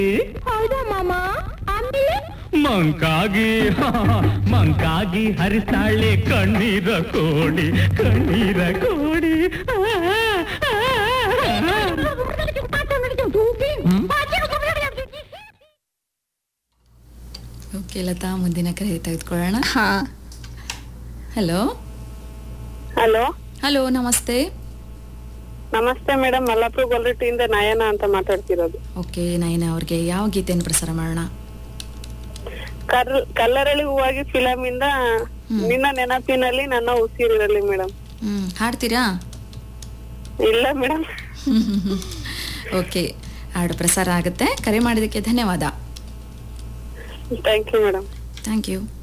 ಹೌದಾ ಮಾಮ ಆಮೇಲೆ ಮಂಕಾಗಿ ಮಂಕಾಗಿ ಹರಿಸಾಳೆ ಕಣ್ಣೀರ ಕೋಡಿ ಕಣ್ಣೀರ ಕೋಡಿ ಓಕೆ ಲತಾ ಮುಂದಿನ ಕರೆ ತೆಗೆದುಕೊಳ್ಳೋಣ ಹಾ ಹಲೋ ಹಲೋ ಹಲೋ ನಮಸ್ತೆ ನಮಸ್ತೆ ಮೇಡಮ್ ಮಲ್ಲಾಪುರ ಗೊಲ್ಲಟ್ಟಿಯಿಂದ ನಯನ ಅಂತ ಮಾತಾಡ್ತಿರೋದು ಓಕೆ ನಯನ ಅವ್ರಿಗೆ ಯಾವ ಗೀತೆಯನ್ನು ಪ್ರಸಾರ ಮಾಡೋಣ ಕರ್ ಕಲ್ಲರಳಿ ಹೂವಾಗಿ ಫಿಲಮ್ ಇಂದ ನಿನ್ನ ನೆನಪಿನಲ್ಲಿ ನನ್ನ ಉಸಿರಿರಲಿ ಮೇಡಮ್ ಹ್ಮ್ ಹಾಡ್ತೀರಾ ಇಲ್ಲ ಮೇಡಮ್ ಓಕೆ ಹಾಡು ಪ್ರಸಾರ ಆಗುತ್ತೆ ಕರೆ ಮಾಡಿದ್ದಕ್ಕೆ ಧನ್ಯವಾದ thank you madam thank you